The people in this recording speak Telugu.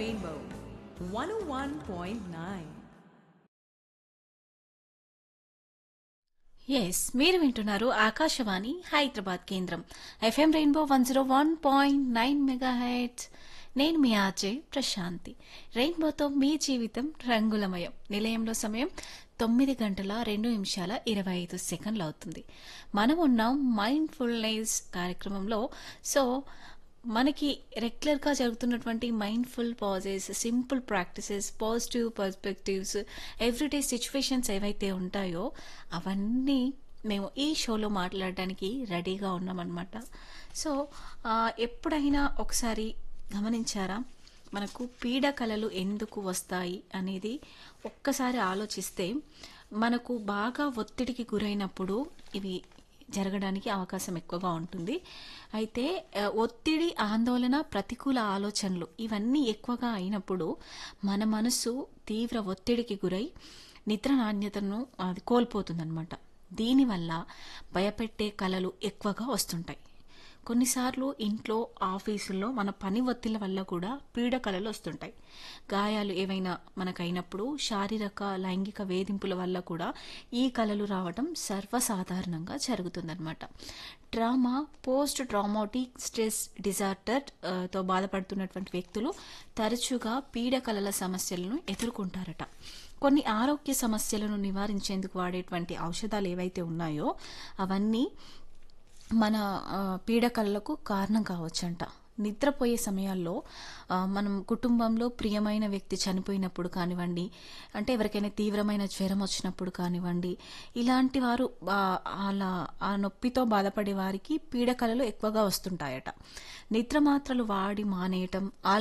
Rainbow 101.9. ఎస్ మీరు వింటున్నారు ఆకాశవాణి హైదరాబాద్ కేంద్రం FM rainbow one zero one point nine megahertz నేను మీ ఆర్జే ప్రశాంతి రెయిన్బోతో మీ జీవితం రంగులమయం నిలయంలో సమయం తొమ్మిది గంటల రెండు నిమిషాల ఇరవై ఐదు సెకండ్లు అవుతుంది మనం ఉన్నాం మైండ్ఫుల్నెస్ కార్యక్రమంలో సో మనకి రెగ్యులర్గా జరుగుతున్నటువంటి mindful pauses simple practices positive perspectives everyday situations ఏవైతే ఉంటాయో అవన్నీ మేము ఈ షోలో మాట్లాడడానికి రెడీగా ఉన్నామన్నమాట సో ఆ, ఎప్పుడైనా ఒకసారి గమనించారా మనకు పీడ కళలు ఎందుకు వస్తాయి అనేది ఒక్కసారి ఆలోచిస్తే మనకు బాగా ఒత్తిడికి గురైనప్పుడు ఇవి జరగడానికి అవకాశం ఎక్కువగా ఉంటుంది అయితే ఆ, ఒత్తిడి ఆందోళన ప్రతికూల ఆలోచనలు ఇవన్నీ ఎక్కువగా అయినప్పుడు మన మనసు తీవ్ర ఒత్తిడికి గురై నిద్ర నాణ్యతను అది కోల్పోతుందన్నమాట దీనివల్ల భయపెట్టే కళలు ఎక్కువగా వస్తుంటాయి కొన్నిసార్లు ఇంట్లో ఆఫీసుల్లో మన పని ఒత్తిళ్ల వల్ల కూడా పీడ కళలు వస్తుంటాయి గాయాలు ఏవైనా మనకైనప్పుడు శారీరక లైంగిక వేధింపుల వల్ల కూడా ఈ కళలు రావడం సర్వసాధారణంగా జరుగుతుందన్నమాట trauma post traumatic stress disorder ఆ, తో బాధపడుతున్నటువంటి వ్యక్తులు తరచుగా పీడ కళల సమస్యలను ఎదుర్కొంటారట కొన్ని ఆరోగ్య సమస్యలను నివారించేందుకు వాడేటువంటి ఔషధాలు ఏవైతే ఉన్నాయో అవన్నీ మన ఆ, పీడకలకు కారణం కావచ్చంట నిద్రపోయే సమయాల్లో ఆ, మనం కుటుంబంలో ప్రియమైన వ్యక్తి చనిపోయినప్పుడు కానివ్వండి అంటే ఎవరికైనా తీవ్రమైన జ్వరం వచ్చినప్పుడు కానివ్వండి ఇలాంటి వారు ఆ, అలా ఆ నొప్పితో బాధపడే వారికి పీడకలలు ఎక్కువగా వస్తుంటాయట నిద్ర మాత్రలు వాడి మానేయటం